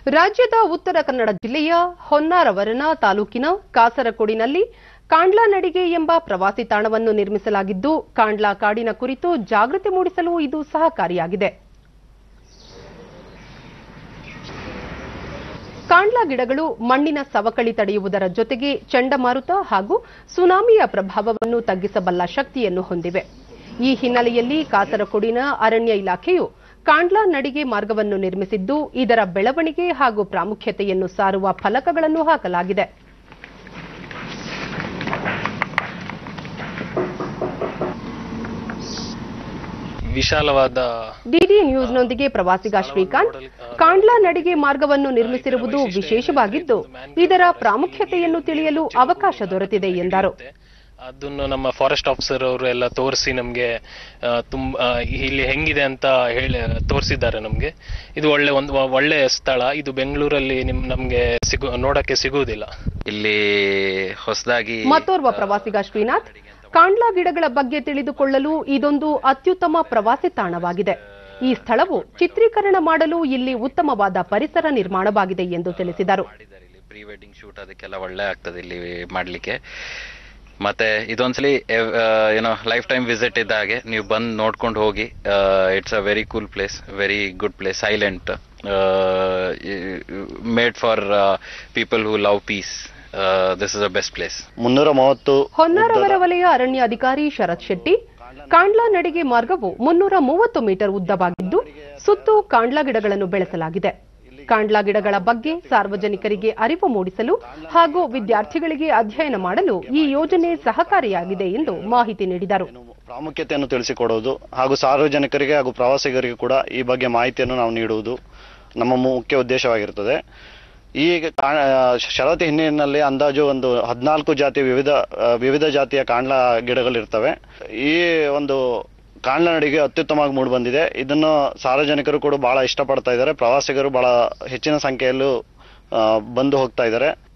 ರಾಜ್ಯದ ಉತ್ತರ ಕನ್ನಡ ಜಿಲ್ಲೆಯ ಹೊನ್ನಾರವರನ ತಾಲೂಕಿನ ಕಾಸರಕೊಡಿನಲ್ಲಿ ಕಾಂಡ್ಲಾ ನಡಿಗೆ ಎಂಬ ಪ್ರವಾಸಿ ತಾಣವನ್ನು ನಿರ್ಮಿಸಲಾಗಿದ್ದು ಕಾಂಡ್ಲಾ ಕಾಡಿನ ಕುರಿತು ಜಾಗೃತಿ ಮೂಡಿಸಲು ಇದು ಸಹಕಾರಿಯಾಗಿದೆ ಕಾಂಡ್ಲಾ ಗಿಡಗಳು ಮಣ್ಣಿನ ಸವಕಳಿ ತಡೆಯುವುದರ ಜೊತೆಗೆ ಚಂಡಮಾರುತ ಹಾಗೂ ಸುನಾಮಿಯ ಪ್ರಭಾವವನ್ನು ತಗ್ಗಿಸಬಲ್ಲ ಶಕ್ತಿಯನ್ನು ಹೊಂದಿವೆ ಈ ಹಿನ್ನೆಲೆಯಲ್ಲಿ ಕಾಸರಕೊಡಿನ ಅರಣ್ಯ ಇಲಾಖೆಯು ಕಾಂಡ್ಲಾ ನಡಿಗೆ ಮಾರ್ಗವನ್ನು ನಿರ್ಮಿಸಿದ್ದು ಇದರ ಬೆಳವಣಿಗೆ ಹಾಗೂ ಪ್ರಾಮುಖ್ಯತೆಯನ್ನು ಸಾರುವ ಫಲಕಗಳನ್ನು ಹಾಕಲಾಗಿದೆ ವಿಶಾಲವಾದ ಡಿಡಿ ನ್ಯೂಸ್ನೊಂದಿಗೆ ಪ್ರವಾಸಿಗ ಶ್ರೀಕಾಂತ್ ಕಾಂಡ್ಲಾ ನಡಿಗೆ ಮಾರ್ಗವನ್ನು ನಿರ್ಮಿಸಿರುವುದು ವಿಶೇಷವಾಗಿದ್ದು ಇದರ ಪ್ರಾಮುಖ್ಯತೆಯನ್ನು ತಿಳಿಯಲು ಅವಕಾಶ ದೊರೆತಿದೆ ಎಂದರು ಅದನ್ನು ನಮ್ಮ ಫಾರೆಸ್ಟ್ ಆಫೀಸರ್ ಅವರು ಎಲ್ಲ ತೋರಿಸಿ ನಮಗೆ ತುಂಬ ಇಲ್ಲಿ ಹೆಂಗಿದೆ ಅಂತ ಹೇಳಿ ತೋರಿಸಿದ್ದಾರೆ ನಮಗೆ ಇದು ಒಳ್ಳೆ ಒಂದು ಒಳ್ಳೆ ಸ್ಥಳ ಇದು ಬೆಂಗಳೂರಲ್ಲಿ ನಿಮ್ ನಮಗೆ ಸಿಗು ನೋಡಕ್ಕೆ ಸಿಗುವುದಿಲ್ಲ ಇಲ್ಲಿ ಹೊಸದಾಗಿ ಮತ್ತೋರ್ವ ಪ್ರವಾಸಿಗ ಶ್ರೀನಾಥ್ ಕಾಂಡ್ಲಾ ಗಿಡಗಳ ಬಗ್ಗೆ ತಿಳಿದುಕೊಳ್ಳಲು ಇದೊಂದು ಅತ್ಯುತ್ತಮ ಪ್ರವಾಸಿ ತಾಣವಾಗಿದೆ ಈ ಸ್ಥಳವು ಚಿತ್ರೀಕರಣ ಮಾಡಲು ಇಲ್ಲಿ ಉತ್ತಮವಾದ ಪರಿಸರ ನಿರ್ಮಾಣವಾಗಿದೆ ಎಂದು ತಿಳಿಸಿದರು ಪ್ರೀ ವೆಡ್ಡಿಂಗ್ ಶೂಟ್ ಅದಕ್ಕೆಲ್ಲ ಒಳ್ಳೆ ಆಗ್ತದೆ ಇಲ್ಲಿ ಮಾಡ್ಲಿಕ್ಕೆ ಮತ್ತೆ ಇದೊಂದ್ಸಲಿ ಏನೋ ಲೈಫ್ ಟೈಮ್ ವಿಸಿಟ್ ಇದ್ದ ಹಾಗೆ ನೀವು ಬಂದು ನೋಡ್ಕೊಂಡು ಹೋಗಿ it's a very cool place very good place silent made for people who love peace this is a best place ಮುನ್ನೂರ ಮೂವತ್ತು ಹೊನ್ನಾರವರ ವಲಯ ಅರಣ್ಯ ಅಧಿಕಾರಿ ಶರತ್ ಶೆಟ್ಟಿ ಕಾಂಡ್ಲಾ ನಡಿಗೆ ಮಾರ್ಗವು ಮುನ್ನೂರ ಮೂವತ್ತು ಮೀಟರ್ ಉದ್ದವಾಗಿದ್ದು ಸುತ್ತು ಕಾಂಡ್ಲಾ ಗಿಡಗಳನ್ನು ಬೆಳೆಸಲಾಗಿದೆ ಕಾಂಡ್ಲಾ ಗಿಡಗಳ ಬಗ್ಗೆ ಸಾರ್ವಜನಿಕರಿಗೆ ಅರಿವು ಮೂಡಿಸಲು ಹಾಗೂ ವಿದ್ಯಾರ್ಥಿಗಳಿಗೆ ಅಧ್ಯಯನ ಮಾಡಲು ಈ ಯೋಜನೆ ಸಹಕಾರಿಯಾಗಿದೆ ಎಂದು ಮಾಹಿತಿ ನೀಡಿದರು ಪ್ರಾಮುಖ್ಯತೆಯನ್ನು ತಿಳಿಸಿಕೊಡುವುದು ಹಾಗೂ ಸಾರ್ವಜನಿಕರಿಗೆ ಹಾಗೂ ಪ್ರವಾಸಿಗರಿಗೆ ಕೂಡ ಈ ಬಗ್ಗೆ ಮಾಹಿತಿಯನ್ನು ನಾವು ನೀಡುವುದು ನಮ್ಮ ಮುಖ್ಯ ಉದ್ದೇಶವಾಗಿರುತ್ತದೆ ಈ ಕಾ- ಷರತ್ತು ಹಿನ್ನೆಲೆಯಲ್ಲಿ ಅಂದಾಜು ಒಂದು ಹದಿನಾಲ್ಕು ಜಾತಿಯ ವಿವಿಧ ಆ, ವಿವಿಧ ಜಾತಿಯ ಕಾಂಡ್ಲಾ ಗಿಡಗಳಿರ್ತವೆ ಈ ಒಂದು ಕಾಂಡ್ಲಾ ನಡಿಗೆ ಅತ್ಯುತ್ತಮವಾಗಿ ಮೂಡಿ ಬಂದಿದೆ ಇದನ್ನು ಸಾರ್ವಜನಿಕರು ಕೂಡ ಬಹಳ ಇಷ್ಟಪಡ್ತಾ ಇದ್ದಾರೆ ಪ್ರವಾಸಿಗರು ಬಹಳ ಹೆಚ್ಚಿನ ಸಂಖ್ಯೆಯಲ್ಲೂ ಆ, ಬಂದು ಹೋಗ್ತಾ ಇದ್ದಾರೆ